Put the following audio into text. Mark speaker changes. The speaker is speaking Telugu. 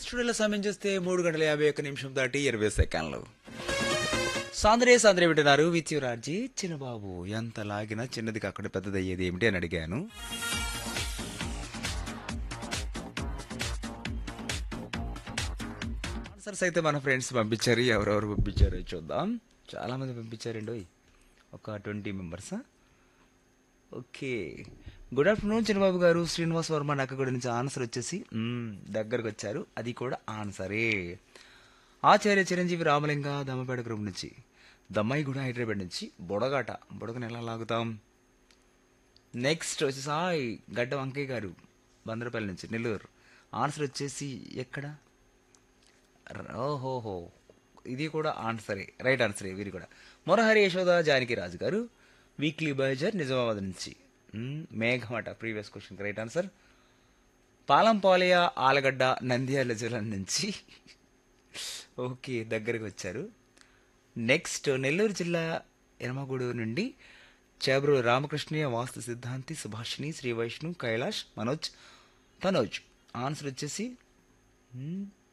Speaker 1: స్టూడియోలో సమయం చూస్తే మూడు గంటల యాభై ఒక్క నిమిషం దాటి ఇరవై సెకండ్లు సాంద్రే సాంద్రే వింటున్నారు విత్యురాజీ చిన్నబాబు ఎంత లాగినా చిన్నది అక్కడ పెద్దది అయ్యేది ఏమిటి అని అడిగాను ఆన్సర్స్ అయితే మన ఫ్రెండ్స్ పంపించారు ఎవరెవరు పంపించారో చూద్దాం చాలా మంది పంపించారండి ఓయ్. ఒక ట్వంటీ మెంబర్సా ఓకే గుడ్ ఆఫ్టర్నూన్ చిన్నబాబు గారు శ్రీనివాస్ వర్మ నక్కగూడ నుంచి ఆన్సర్ వచ్చేసి మ్మ్, దగ్గరకు వచ్చారు అది కూడా ఆన్సరే ఆచార్య చిరంజీవి రామలింగ దమ్మపేట గ్రూప్ నుంచి దమ్మాయిగూడ హైదరాబాద్ నుంచి బుడగాట బుడగను ఎలా లాగుతాం నెక్స్ట్ వచ్చేసి హాయ్ గడ్డ వంకయ్య గారు బందరపల్లి నుంచి నెల్లూరు ఆన్సర్ వచ్చేసి ఎక్కడ ర- ఓహోహో ఇది కూడా ఆన్సరే రైట్ ఆన్సరే వీరి కూడా మొరహరి యశోద జానకి రాజు గారు వీక్లీ బజార్ నిజామాబాద్ నుంచి మ్మ్, మేఘమట ప్రీవియస్ క్వశ్చన్ రైట్ ఆన్సర్ పాలంపాలయ ఆలగడ్డ నంద్యాల జిల్లా నుంచి ఓకే దగ్గరికి వచ్చారు నెక్స్ట్ నెల్లూరు జిల్లా ఎనమగూడు నుండి చేబ్రు రామకృష్ణయ్య వాస్తు సిద్ధాంతి సుభాషిణి శ్రీ వైష్ణు కైలాష్ మనోజ్ తనోజ్ ఆన్సర్ వచ్చేసి మ్మ్,